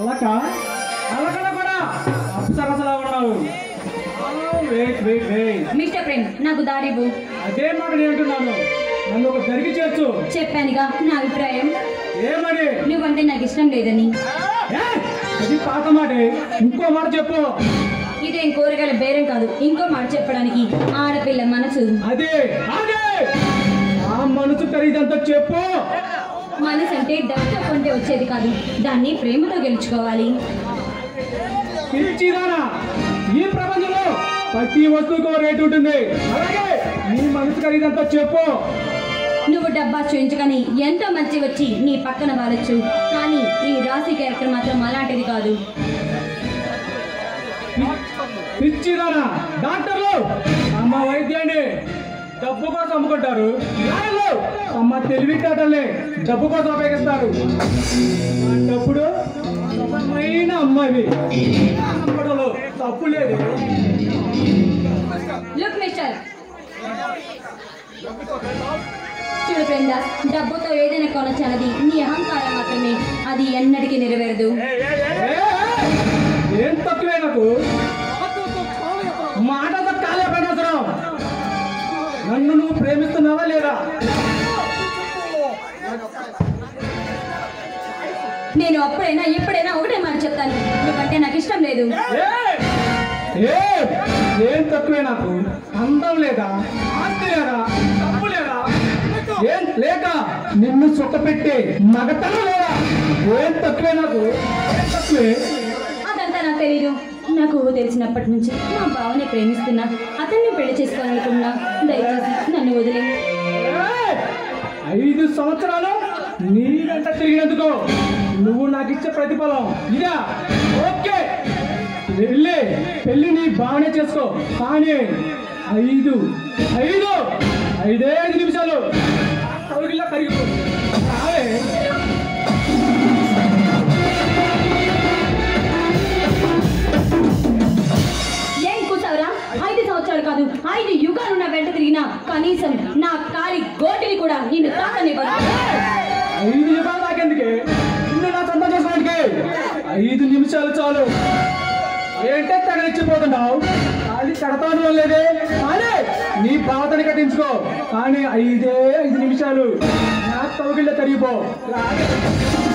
అలక అలకడ కూడా అప్సరసలా ఉన్నావు wait wait wait mister Prem నాకు దారివ్వు అదే మాట నేను అంటున్నాను నన్ను ఒక జరిగి చేర్చు చెప్పానుగా నా అభిప్రాయం ఏమని నువ్వంటే నాకు ఇష్టం లేదని ఏ? అది పాత మాటే ఇంకో మాట చెప్పు ఇదేం కూరగాయల బేరం కాదు ఇంకో మాట చెప్పడానికి ఆడపిల్ల మనసు అదే అదే ఆ మనసు ఖరీదంతా చెప్పు మనసు అంటే డబ్బుతో కొంటే వచ్చేది కాదు దాన్ని ప్రేమతో గెలుచుకోవాలి పిచ్చిదానా ఈ ప్రపంచంలో ప్రతి వస్తువుకు ఓ రేటు ఉంటుంది అలాగే నీ మనసు ఖరీదంతా చెప్పు నువ్వు డబ్బా చూయించుకొని ఎంతో మంచి వచ్చి నీ పక్కన వాలొచ్చు కానీ ఈ రాశి క్యారెక్టర్ మాత్రం అలాంటిది కాదు పిచ్చిదానా డాక్టర్లు అమ్మ వైద్యాన్ని డబ్బు కోసం అమ్ముకుంటారు లాయర్లు అమ్మ తెలివితేటల్ని డబ్బు కోసం ఉపయోగిస్తారు అలాంటప్పుడు అసలమైన అమ్మాయి నమ్మడంలో తప్పు లేదు లుక్ మిస్టర్ చూడు ఫ్రెండ్ డబ్బుతో ఏదైనా కొనొచ్చన్నది నీ అహంకారం మాత్రమే అది ఎన్నటికీ నెరవేరదు ఏ, ఏం తక్కువే నాకు మాటతో కాలే పడవసరం నన్ను నువ్వు ప్రేమిస్తున్నావా లేదా నేను అప్పుడైనా ఎప్పుడైనా ఒకటే మాట చెప్తాను నువ్వంటే నాకు ఇష్టం లేదు ఏ, ఏ, ఏం తక్కువే నాకు అందం లేదా ఆస్తి లేదా డబ్బు లేదా ఏం లేక నిన్ను సుఖపెట్టే మగతనం లేదా ఏం తక్కువే నాకు ఏం తక్కువే అదంతా నాకు తెలీదు నాకు ఊహ తెలిసినప్పటి నుంచి మా బావని ప్రేమిస్తున్నా అతన్ని పెళ్లి చేసుకోవాలనుకున్నా దయచేసి నన్ను వదిలే ఏయ్! ఐదు సంవత్సరాలు నీ వెంట తిరిగినందుకు నువ్వు నాకు ఇచ్చే ప్రతిఫలం ఇదా ఓకే వెళ్ళి పెళ్లి నీ బాగానే చేసుకో కానీ ఐదు ఐదు ఐదే ఐదు నిమిషాలు కరుగులా కరిగిపో రావే ఏం కూర్చోవరా ఐదు సంవత్సరాలు కాదు ఐదు యుగాలు నా వెంట తిరిగినా కనీసం నా కాలి గోటిని కూడా నిన్ను తాకనివ్వను ఐదు నిమిషాలు నాకెందుకే నిన్ను నా సొంతం చేసుకోవడానికి ఐదు నిమిషాలు చాలు ఏంటే తగలిచ్చిపోతున్నావు అది కడతాను లేదే కానీ నీ బాధని కట్టించుకో కానీ ఐదే ఐదు నిమిషాలు నా తొలగిళ్ళ కరిగిపో రాదే.